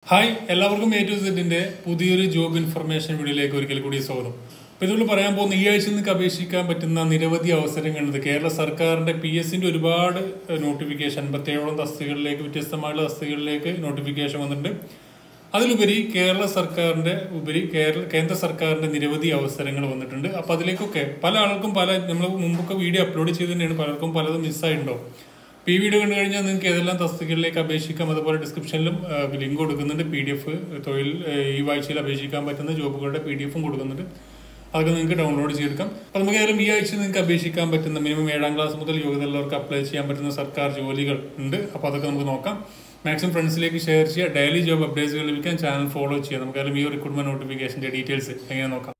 hi എല്ലാവർക്കും A to സെറ്റിന്റെ പുതിയൊരു ജോബ് ഇൻഫർമേഷൻ വീഡിയോയിലേക്ക് ഒരിക്കൽ കൂടി സ്വാഗതം അപ്പോൾ ഇതിൽ പറയാൻ പോകുന്ന ഈ ആഴ്ച നിങ്ങൾക്ക് അപേക്ഷിക്കാൻ പറ്റുന്ന നിരവധി അവസരങ്ങളുണ്ട് കേരള സർക്കാരിന്റെ പി എസിന്റെ ഒരുപാട് നോട്ടിഫിക്കേഷൻ അൻപത്തേഴോളം തസ്തികളിലേക്ക് വ്യത്യസ്തമായുള്ള തസ്തികളിലേക്ക് നോട്ടിഫിക്കേഷൻ വന്നിട്ടുണ്ട് അതിലുപരി കേരള സർക്കാരിന്റെ ഉപരി കേരള കേന്ദ്ര സർക്കാരിന്റെ നിരവധി അവസരങ്ങൾ വന്നിട്ടുണ്ട് അപ്പൊ അതിലേക്കൊക്കെ പല ആൾക്കും പല നമ്മൾ മുമ്പൊക്കെ വീഡിയോ അപ്ലോഡ് ചെയ്ത് തന്നെയാണ് പലർക്കും പലതും മിസ്സായിട്ടുണ്ടാവും അപ്പോൾ ഈ വീഡിയോ കണ്ടു കഴിഞ്ഞാൽ നിങ്ങൾക്ക് ഏതെല്ലാം തസ്തികകളിലേക്ക് അപേക്ഷിക്കാം അതുപോലെ ഡിസ്ക്രിപ്ഷനിലും ലിങ്ക് കൊടുക്കുന്നുണ്ട് പി ഡി എഫ് തൊഴിൽ ആ, ഈ ആഴ്ചയിൽ അപേക്ഷിക്കാൻ പറ്റുന്ന ജോബുകളുടെ പി ഡി എഫും കൊടുക്കുന്നുണ്ട് അതൊക്കെ നിങ്ങൾക്ക് ഡൗൺലോഡ് ചെയ്തെടുക്കാം അപ്പോൾ നമുക്ക് ഏതായാലും ഈ ആഴ്ച നിങ്ങൾക്ക് അപേക്ഷിക്കാൻ പറ്റുന്ന മിനിമം ഏഴാം ക്ലാസ് മുതൽ യോഗ്യതയുള്ളവർക്ക് അപ്ലൈ ചെയ്യാൻ പറ്റുന്ന സർക്കാർ ജോലികൾ ഉണ്ട് അപ്പോൾ അതൊക്കെ നമുക്ക് നോക്കാം മാക്സിമം ഫ്രണ്ട്സിലേക്ക് ഷെയർ ചെയ്യുക ഡെയിലി ജോബ് അപ്ഡേറ്റ്സുകൾ ലഭിക്കാൻ ചാനൽ ഫോളോ ചെയ്യാം നമുക്ക് ഏതായാലും ഈ റിക്രൂട്ട്മെന്റ് നോട്ടിഫിക്കേഷൻ്റെ ഡീറ്റെയിൽസ് എങ്ങനെ നോക്കാം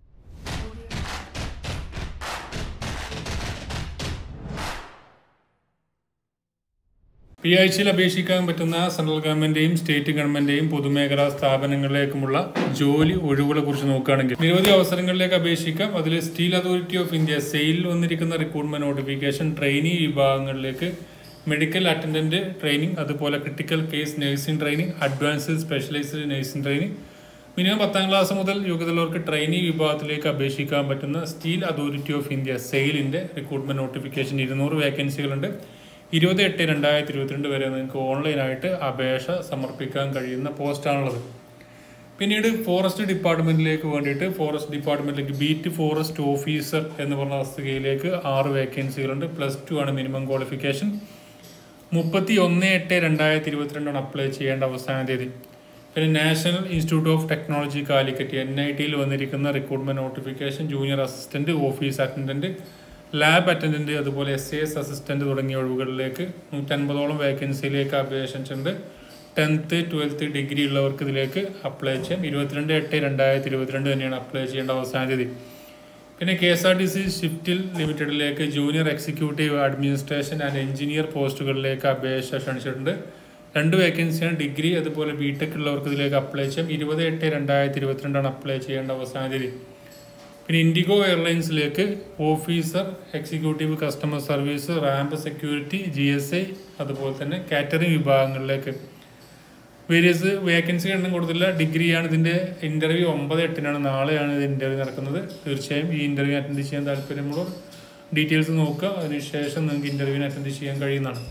ഈ ആഴ്ചയിൽ അപേക്ഷിക്കാൻ പറ്റുന്ന സെൻട്രൽ ഗവൺമെന്റിന്റെയും സ്റ്റേറ്റ് ഗവൺമെന്റിന്റെയും പൊതുമേഖലാ സ്ഥാപനങ്ങളിലേക്കുമുള്ള ജോലി ഒഴിവുകളെ കുറിച്ച് നോക്കുകയാണെങ്കിൽ നിരവധി അവസരങ്ങളിലേക്ക് അപേക്ഷിക്കാം അതിൽ steel authority of India SAIL വന്നിരിക്കുന്ന റിക്രൂട്ട്മെന്റ് നോട്ടിഫിക്കേഷൻ ട്രെയിനി വിഭാഗങ്ങളിലേക്ക് മെഡിക്കൽ അറ്റൻഡന്റ് ട്രെയിനിങ് അതുപോലെ critical case nursing training advanced specialised nursing training minimum പത്താം ക്ലാസ് മുതൽ യോഗ്യതയുള്ളവർക്ക് ട്രെയിനി വിഭാഗത്തിലേക്ക് അപേക്ഷിക്കാൻ പറ്റുന്ന സ്റ്റീൽ അതോറിറ്റി ഓഫ് ഇന്ത്യ സെയിലിന്റെ റിക്രൂട്ട്മെന്റ് നോട്ടിഫിക്കേഷൻ ഇരുന്നൂറ് വേക്കൻസികളുണ്ട് ഇരുപത് എട്ട് രണ്ടായിരത്തി ഇരുപത്തിരണ്ട് വരെ നിങ്ങൾക്ക് ഓൺലൈനായിട്ട് അപേക്ഷ സമർപ്പിക്കാൻ കഴിയുന്ന പോസ്റ്റാണുള്ളത് പിന്നീട് ഫോറസ്റ്റ് ഡിപ്പാർട്ട്മെന്റിലേക്ക് വേണ്ടിയിട്ട് ഫോറസ്റ്റ് ഡിപ്പാർട്ട്മെന്റിലേക്ക് ബീറ്റ് ഫോറസ്റ്റ് ഓഫീസർ എന്ന് പറഞ്ഞ തസ്തികയിലേക്ക് ആറ് വേക്കൻസികളുണ്ട് പ്ലസ് ടു ആണ് മിനിമം ക്വാളിഫിക്കേഷൻ മുപ്പത്തി ഒന്ന് എട്ട് രണ്ടായിരത്തി ഇരുപത്തിരണ്ടാണ് അപ്ലൈ ചെയ്യേണ്ട അവസാന തീയതി പിന്നെ national institute of technology Calicut N I ടിയിൽ വന്നിരിക്കുന്ന recruitment notification junior assistant office attendant lab attendant അതുപോലെ എസ് എസ് അസിസ്റ്റന്റ് തുടങ്ങിയ ഒഴിവുകളിലേക്ക് നൂറ്റൻപതോളം വേക്കൻസിയിലേക്ക് അപേക്ഷിച്ചിട്ടുണ്ട് ടെൻത്ത് ട്വൽത്ത് ഡിഗ്രി ഉള്ളവർക്ക് ഇതിലേക്ക് അപ്ലൈ ചെയ്യാം ഇരുപത്തിരണ്ട് എട്ട് രണ്ടായിരത്തി ഇരുപത്തിരണ്ട് തന്നെയാണ് അപ്ലൈ ചെയ്യേണ്ട അവസാന തീയതി പിന്നെ K S R T C ഷിഫ്റ്റിൽ ലിമിറ്റഡിലേക്ക് junior executive administration and engineer പോസ്റ്റുകളിലേക്ക് അപേക്ഷ ക്ഷണിച്ചിട്ടുണ്ട് രണ്ട് വേക്കൻസിയാണ് ഡിഗ്രി അതുപോലെ ബി ടെക് ഉള്ളവർക്ക് ഇതിലേക്ക് അപ്ലൈ ചെയ്യാം ഇരുപത് എട്ട് രണ്ടായിരത്തി ഇരുപത്തിരണ്ടാണ് അപ്ലൈ ചെയ്യേണ്ട അവസാന തീയതി പിന്നെ ഇൻഡിഗോ എയർലൈൻസിലേക്ക് officer executive customer service ramp security G S I അതുപോലെ തന്നെ കാറ്ററിംഗ് വിഭാഗങ്ങളിലേക്ക് വേരിയസ് വേക്കൻസി എണ്ണം കൊടുത്തില്ല ഡിഗ്രിയാണ് ഇതിന്റെ ഇന്റർവ്യൂ ഒമ്പത് എട്ടിനാണ് നാളെയാണ് ഇത് ഇന്റർവ്യൂ നടക്കുന്നത് തീർച്ചയായും ഈ ഇന്റർവ്യൂ അറ്റൻഡ് ചെയ്യാൻ താല്പര്യമുള്ളവർ ഡീറ്റെയിൽസ് നോക്കുക അതിനുശേഷം നിങ്ങൾക്ക് ഇന്റർവ്യൂവിന് അറ്റൻഡ് ചെയ്യാൻ കഴിയുന്നതാണ്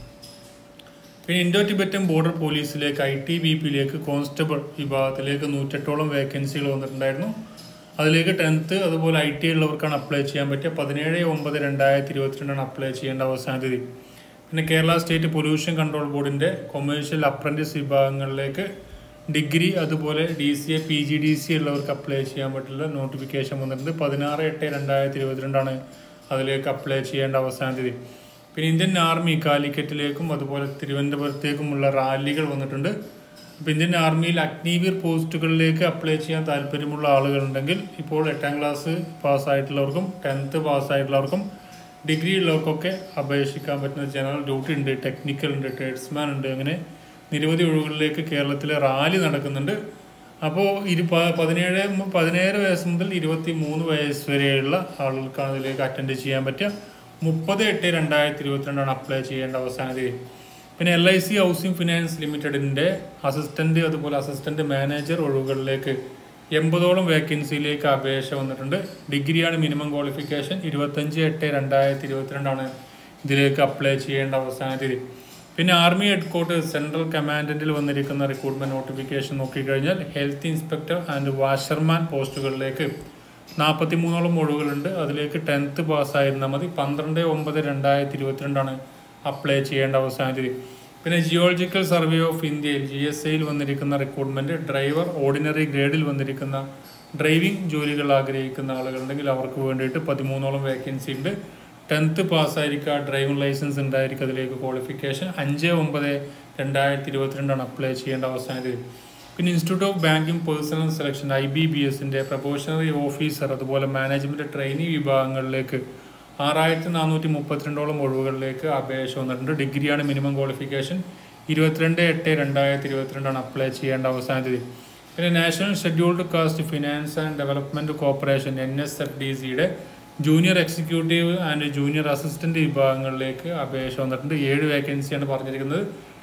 പിന്നെ ഇൻഡോ ടിബറ്റൻ ബോർഡർ പോലീസിലേക്ക് ഐ ടി ബി പിയിലേക്ക് കോൺസ്റ്റബിൾ വിഭാഗത്തിലേക്ക് നൂറ്റെട്ടോളം വേക്കൻസികൾ വന്നിട്ടുണ്ടായിരുന്നു അതിലേക്ക് ടെൻത്ത് അതുപോലെ ഐ ടി ഉള്ളവർക്കാണ് അപ്ലൈ ചെയ്യാൻ പറ്റുക പതിനേഴ് ഒമ്പത് രണ്ടായിരത്തി ഇരുപത്തിരണ്ടാണ് അപ്ലൈ ചെയ്യേണ്ട അവസാന തീയതി പിന്നെ കേരള സ്റ്റേറ്റ് പൊല്യൂഷൻ കൺട്രോൾ ബോർഡിന്റെ കൊമേഴ്ഷ്യൽ അപ്രന്റീസ് വിഭാഗങ്ങളിലേക്ക് ഡിഗ്രി അതുപോലെ D C A P G D C ഉള്ളവർക്ക് അപ്ലൈ ചെയ്യാൻ പറ്റുള്ള നോട്ടിഫിക്കേഷൻ വന്നിട്ടുണ്ട് പതിനാറ് എട്ട് രണ്ടായിരത്തി ഇരുപത്തിരണ്ടാണ് അതിലേക്ക് അപ്ലൈ ചെയ്യേണ്ട അവസാന തീയതി പിന്നെ ഇന്ത്യൻ ആർമി കാലിക്കറ്റിലേക്കും അതുപോലെ തിരുവനന്തപുരത്തേക്കുമുള്ള റാലികൾ വന്നിട്ടുണ്ട് അപ്പോൾ ഇന്ത്യൻ ആർമിയിൽ അഗ്നിവീർ പോസ്റ്റുകളിലേക്ക് അപ്ലൈ ചെയ്യാൻ താല്പര്യമുള്ള ആളുകളുണ്ടെങ്കിൽ ഇപ്പോൾ എട്ടാം ക്ലാസ് പാസ്സായിട്ടുള്ളവർക്കും ടെൻത്ത് പാസ്സായിട്ടുള്ളവർക്കും ഡിഗ്രി ഉള്ളവർക്കൊക്കെ അപേക്ഷിക്കാൻ പറ്റുന്ന ജനറൽ ഡ്യൂട്ടി ഉണ്ട് ടെക്നിക്കൽ ഉണ്ട് ട്രേഡ്സ്മാൻ ഉണ്ട് അങ്ങനെ നിരവധി ഒഴിവുകളിലേക്ക് കേരളത്തിലെ റാലി നടക്കുന്നുണ്ട് അപ്പോൾ ഇരു പ- പതിനേഴ് മു- പതിനേഴ് വയസ്സ് മുതൽ ഇരുപത്തി മൂന്ന് വയസ്സ് വരെയുള്ള ആളുകൾക്കാണ് ഇതിലേക്ക് അറ്റൻഡ് ചെയ്യാൻ പറ്റുക മുപ്പത് എട്ട് രണ്ടായിരത്തി ഇരുപത്തിരണ്ടാണ് അപ്ലൈ ചെയ്യേണ്ട അവസാന തീയതി പിന്നെ L I C housing finance ലിമിറ്റഡിന്റെ അസിസ്റ്റന്റ് അതുപോലെ അസിസ്റ്റന്റ് മാനേജർ ഒഴിവുകളിലേക്ക് എൺപതോളം വേക്കൻസിയിലേക്ക് അപേക്ഷ വന്നിട്ടുണ്ട് ഡിഗ്രിയാണ് മിനിമം ക്വാളിഫിക്കേഷൻ ഇരുപത്തഞ്ച് എട്ട് രണ്ടായിരത്തി ഇരുപത്തിരണ്ടാണ് ഇതിലേക്ക് അപ്ലൈ ചെയ്യേണ്ട അവസാന തീയതി പിന്നെ ആർമി ഹെഡ്ക്വാർട്ടേഴ്സ് സെൻട്രൽ കമാൻഡന്റിൽ വന്നിരിക്കുന്ന റിക്രൂട്ട്മെന്റ് നോട്ടിഫിക്കേഷൻ നോക്കിക്കഴിഞ്ഞാൽ ഹെൽത്ത് ഇൻസ്പെക്ടർ ആൻഡ് വാഷർമാൻ പോസ്റ്റുകളിലേക്ക് നാൽപ്പത്തി മൂന്നോളം ഒഴിവുകളുണ്ട് അതിലേക്ക് ടെൻത്ത് പാസ്സായിരുന്നാൽ മതി പന്ത്രണ്ട് ഒമ്പത് രണ്ടായിരത്തി ഇരുപത്തിരണ്ടാണ് അപ്ലൈ ചെയ്യേണ്ട അവസാന തീയതി പിന്നെ ജിയോളജിക്കൽ സർവേ ഓഫ് ഇന്ത്യയിൽ ജി എസ് ഐയിൽ വന്നിരിക്കുന്ന റിക്രൂട്ട്മെന്റ് ഡ്രൈവർ ഓർഡിനറി ഗ്രേഡിൽ വന്നിരിക്കുന്ന ഡ്രൈവിംഗ് ജോലികൾ ആഗ്രഹിക്കുന്ന ആളുകളുണ്ടെങ്കിൽ അവർക്ക് വേണ്ടിയിട്ട് പതിമൂന്നോളം വേക്കൻസി ഉണ്ട് ടെൻത്ത് പാസ്സായിരിക്കുക ഡ്രൈവിംഗ് ലൈസൻസ് ഉണ്ടായിരിക്കുക അതിലേക്ക് ക്വാളിഫിക്കേഷൻ അഞ്ച് ഒമ്പത് രണ്ടായിരത്തി ഇരുപത്തിരണ്ടാണ് അപ്ലൈ ചെയ്യേണ്ട അവസാന തീയതി പിന്നെ institute of banking personnel selection I B B എസിന്റെ പ്രൊബോഷണറി ഓഫീസർ അതുപോലെ മാനേജ്മെന്റ് ട്രെയിനി വിഭാഗങ്ങളിലേക്ക് ആറായിരത്തി നാനൂറ്റി മുപ്പത്തിരണ്ടോളം ഒഴിവുകളിലേക്ക് അപേക്ഷ വന്നിട്ടുണ്ട് ഡിഗ്രിയാണ് മിനിമം ക്വാളിഫിക്കേഷൻ ഇരുപത്തിരണ്ട് എട്ട് രണ്ടായിരത്തി ഇരുപത്തിരണ്ടാണ് അപ്ലൈ ചെയ്യേണ്ട അവസാന തീയതി പിന്നെ national scheduled caste finance and development corporation N S F D സിയുടെ junior executive and junior assistant വിഭാഗങ്ങളിലേക്ക് അപേക്ഷ വന്നിട്ടുണ്ട് ഏഴ് വേക്കൻസിയാണ് പറഞ്ഞിരിക്കുന്നത്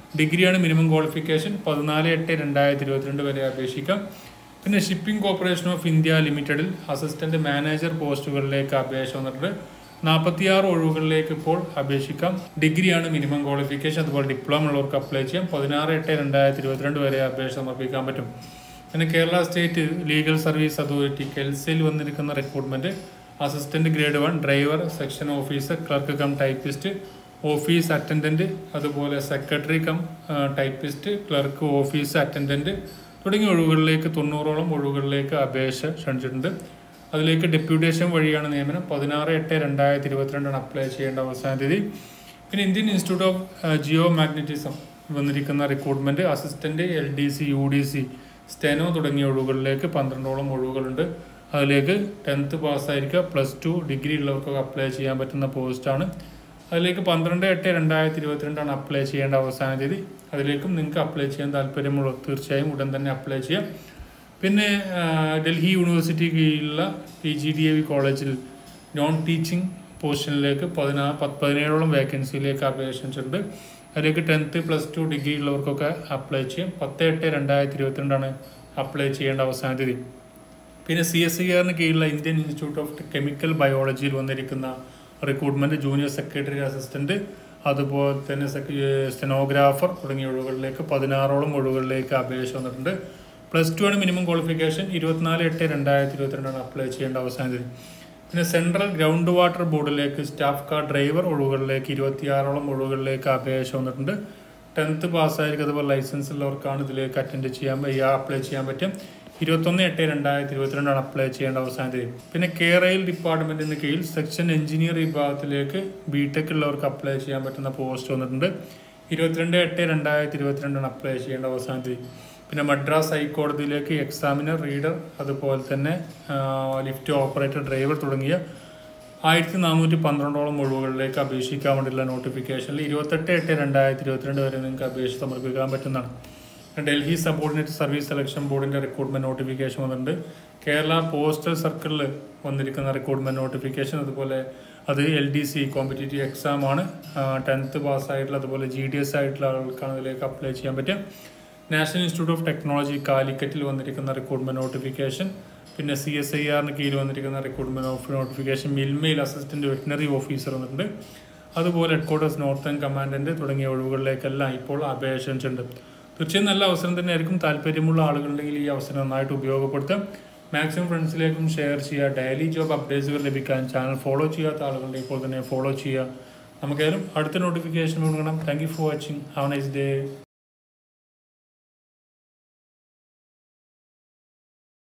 ഡിഗ്രിയാണ് മിനിമം ക്വാളിഫിക്കേഷൻ പതിനാല് എട്ട് രണ്ടായിരത്തി ഇരുപത്തിരണ്ട് വരെ അപേക്ഷിക്കാം പിന്നെ ഷിപ്പിംഗ് കോർപ്പറേഷൻ ഓഫ് ഇന്ത്യ ലിമിറ്റഡിൽ അസിസ്റ്റന്റ് മാനേജർ പോസ്റ്റുകളിലേക്ക് അപേക്ഷ വന്നിട്ടുണ്ട് നാൽപ്പത്തിയാറ് ഒഴിവുകളിലേക്ക് ഇപ്പോൾ അപേക്ഷിക്കാം ഡിഗ്രിയാണ് മിനിമം ക്വാളിഫിക്കേഷൻ അതുപോലെ ഡിപ്ലോമ ഉള്ളവർക്ക് അപ്ലൈ ചെയ്യാം പതിനാറ് എട്ട് രണ്ടായിരത്തി ഇരുപത്തിരണ്ട് വരെ അപേക്ഷ സമർപ്പിക്കാൻ പറ്റും പിന്നെ Kerala state legal service authority കെൽസയിൽ വന്നിരിക്കുന്ന recruitment assistant grade one driver section officer clerk cum typist office attendant അതുപോലെ secretary cum typist clerk office attendant തുടങ്ങിയ ഒഴിവുകളിലേക്ക് തൊണ്ണൂറോളം ഒഴിവുകളിലേക്ക് അപേക്ഷ ക്ഷണിച്ചിട്ടുണ്ട് അതിലേക്ക് ഡെപ്യൂട്ടേഷൻ വഴിയാണ് നിയമനം പതിനാറ് എട്ട് രണ്ടായിരത്തി ഇരുപത്തിരണ്ടാണ് അപ്ലൈ ചെയ്യേണ്ട അവസാന തീയതി പിന്നെ Indian institute of geomagnetism വന്നിരിക്കുന്ന recruitment assistant L D C U D C steno തുടങ്ങിയ ഒഴിവുകളിലേക്ക് പന്ത്രണ്ടോളം ഒഴിവുകളുണ്ട് അതിലേക്ക് ടെൻത്ത് പാസ്സായിരിക്കുക പ്ലസ് ടു ഡിഗ്രി ഉള്ളവർക്കൊക്കെ അപ്ലൈ ചെയ്യാൻ പറ്റുന്ന പോസ്റ്റാണ് അതിലേക്ക് പന്ത്രണ്ട് എട്ട് രണ്ടായിരത്തി ഇരുപത്തിരണ്ടാണ് അപ്ലൈ ചെയ്യേണ്ട അവസാന തീയതി അതിലേക്കും നിങ്ങൾക്ക് അപ്ലൈ ചെയ്യാൻ താല്പര്യമുള്ള തീർച്ചയായും ഉടൻ തന്നെ അപ്ലൈ ചെയ്യാം പിന്നെ ആ, ഡൽഹി യൂണിവേഴ്സിറ്റി കീഴിലുള്ള P G D A V കോളേജിൽ നോൺ ടീച്ചിങ് പോസ്റ്റിനിലേക്ക് പതിനാ പത്ത് പതിനേഴോളം വേക്കൻസിയിലേക്ക് അപേക്ഷിച്ചിട്ടുണ്ട് അതിലേക്ക് ടെൻത്ത് പ്ലസ് ടു ഡിഗ്രി ഉള്ളവർക്കൊക്കെ അപ്ലൈ ചെയ്യാം പത്ത് എട്ട് രണ്ടായിരത്തി ഇരുപത്തിരണ്ടാണ് അപ്ലൈ ചെയ്യേണ്ട അവസാന തീയതി പിന്നെ സി എസ് ഐ ആറിന് കീഴിലുള്ള ഇന്ത്യൻ ഇൻസ്റ്റിറ്റ്യൂട്ട് ഓഫ് കെമിക്കൽ ബയോളജിയിൽ വന്നിരിക്കുന്ന റിക്രൂട്ട്മെന്റ് ജൂനിയർ സെക്രട്ടറി അസിസ്റ്റന്റ് അതുപോലെ തന്നെ സ്റ്റെനോഗ്രാഫർ തുടങ്ങിയ ഒഴിവുകളിലേക്ക് പതിനാറോളം ഒഴിവുകളിലേക്ക് അപേക്ഷ വന്നിട്ടുണ്ട് പ്ലസ് ടു ആണ് മിനിമം ക്വാളിഫിക്കേഷൻ ഇരുപത്തിനാല് എട്ട് രണ്ടായിരത്തി ഇരുപത്തിരണ്ടാണ് അപ്ലൈ ചെയ്യേണ്ട അവസാന തീയതി പിന്നെ സെൻട്രൽ ഗ്രൗണ്ട് വാട്ടർ ബോർഡിലേക്ക് സ്റ്റാഫ് കാർ ഡ്രൈവർ ഒഴിവുകളിലേക്ക് ഇരുപത്തിയാറോളം ഒഴിവുകളിലേക്ക് അപേക്ഷ വന്നിട്ടുണ്ട് ടെൻത്ത് പാസ്സായിരിക്കും അതുപോലെ ലൈസൻസ് ഉള്ളവർക്കാണ് ഇതിലേക്ക് അറ്റൻഡ് ചെയ്യാൻ ഈ അപ്ലൈ ചെയ്യാൻ പറ്റും ഇരുപത്തൊന്ന് എട്ട് രണ്ടായിരത്തി ഇരുപത്തിരണ്ടാണ് അപ്ലൈ ചെയ്യേണ്ട അവസാന തീയതി പിന്നെ കേരയിൽ ഡിപ്പാർട്ട്മെന്റിന് കീഴിൽ സെക്ഷൻ എഞ്ചിനീയർ വിഭാഗത്തിലേക്ക് ബി ടെക് ഉള്ളവർക്ക് അപ്ലൈ ചെയ്യാൻ പറ്റുന്ന പോസ്റ്റ് വന്നിട്ടുണ്ട് ഇരുപത്തിരണ്ട് എട്ട് രണ്ടായിരത്തി ഇരുപത്തിരണ്ടാണ് അപ്ലൈ ചെയ്യേണ്ട അവസാന തീയതി പിന്നെ മദ്രാസ് ഹൈക്കോടതിയിലേക്ക് എക്സാമിനർ റീഡർ അതുപോലെ തന്നെ ലിഫ്റ്റ് ഓപ്പറേറ്റർ ഡ്രൈവർ തുടങ്ങിയ ആയിരത്തി നാനൂറ്റി പന്ത്രണ്ടോളം ഒഴിവുകളിലേക്ക് അപേക്ഷിക്കാൻ വേണ്ടിയുള്ള നോട്ടിഫിക്കേഷനിൽ ഇരുപത്തെട്ട് എട്ട് രണ്ടായിരത്തി ഇരുപത്തിരണ്ട് വരെ നിങ്ങൾക്ക് അപേക്ഷ സമർപ്പിക്കാൻ പറ്റുന്നതാണ് ഡൽഹി സബോർഡിനേറ്റ് സർവീസ് സെലക്ഷൻ ബോർഡിന്റെ റിക്രൂട്ട്മെന്റ് നോട്ടിഫിക്കേഷൻ വന്നിട്ടുണ്ട് കേരള പോസ്റ്റൽ സർക്കിളിൽ വന്നിരിക്കുന്ന റിക്രൂട്ട്മെന്റ് നോട്ടിഫിക്കേഷൻ അതുപോലെ അത് L D C competitive exam ആണ് ടെൻത്ത് പാസ്സായിട്ടുള്ള അതുപോലെ ജി ഡി എസ് ആയിട്ടുള്ള ആൾക്കാണ് ഇതിലേക്ക് അപ്ലൈ ചെയ്യാൻ പറ്റുക നാഷണൽ ഇൻസ്റ്റിറ്റ്യൂട്ട് ഓഫ് ടെക്നോളജി കാലിക്കറ്റിൽ വന്നിരിക്കുന്ന റിക്രൂട്ട്മെന്റ് നോട്ടിഫിക്കേഷൻ പിന്നെ സി എസ് ഐ ആറിന് കീഴിൽ വന്നിരിക്കുന്ന റിക്രൂട്ട്മെന്റ് ഓഫ് നോട്ടിഫിക്കേഷൻ മിൽമയിൽ അസിസ്റ്റന്റ് വെറ്റിനറി ഓഫീസർ വന്നിട്ടുണ്ട് അതുപോലെ ഹെഡ്ക്വാർട്ടേഴ്സ് നോർത്തേൺ കമാൻഡന്റ് തുടങ്ങിയ ഒഴിവുകളിലേക്കെല്ലാം ഇപ്പോൾ അപേക്ഷ ക്ഷണിച്ചിട്ടുണ്ട് തീർച്ചയായും നല്ല അവസരം തന്നെയായിരിക്കും താല്പര്യമുള്ള ആളുകളുണ്ടെങ്കിൽ ഈ അവസരം നന്നായിട്ട് ഉപയോഗപ്പെടുത്താം മാക്സിമം ഫ്രണ്ട്സിലേക്കും ഷെയർ ചെയ്യുക ഡെയിലി ജോബ് അപ്ഡേറ്റ്സുകൾ ലഭിക്കാൻ ചാനൽ ഫോളോ ചെയ്യാത്ത ആളുകളുണ്ടെങ്കിൽ ഇപ്പോൾ തന്നെ ഫോളോ ചെയ്യുക നമുക്കായാലും അടുത്ത നോട്ടിഫിക്കേഷൻ കൊടുക്കണം thank you for watching have nice day